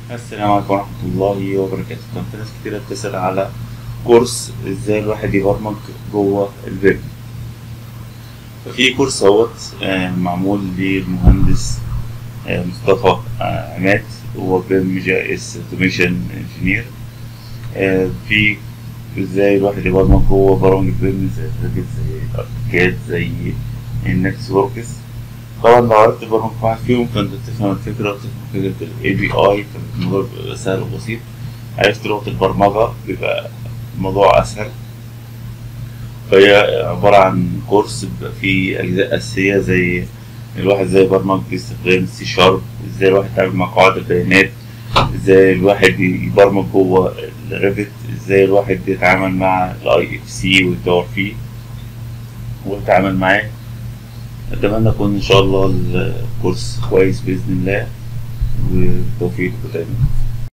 السلام عليكم ورحمة الله وبركاته كان في ناس كتيرة بتسأل على كورس ازاي الواحد يبرمج جوه الفيب ففي كورس اهوت آه، معمول للمهندس آه، مصطفى آه، عماد هو بيم جي اس اوتوميشن انجينير في ازاي الواحد يبرمج جوه برامج بيم زي ريفت زي اركاد زي النكس وركس طبعا لو عرفت تبرمج واحد فيهم فانت تفهم الفكرة وتفهم فكرة ال API فالموضوع بيبقى سهل وبسيط عرفت لغة البرمجة بيبقى الموضوع أسهل فهي عبارة عن كورس بيبقى فيه أجزاء أساسية زي الواحد ازاي يبرمج باستخدام سي شارب ازاي الواحد يتعامل مع قواعد البيانات ازاي الواحد يبرمج جوه الريفت ازاي الواحد يتعامل مع الاي اف سي ويدور فيه ويتعامل معاه اتمنى يكون ان شاء الله الكورس كويس باذن الله والتوفيق لكم دايما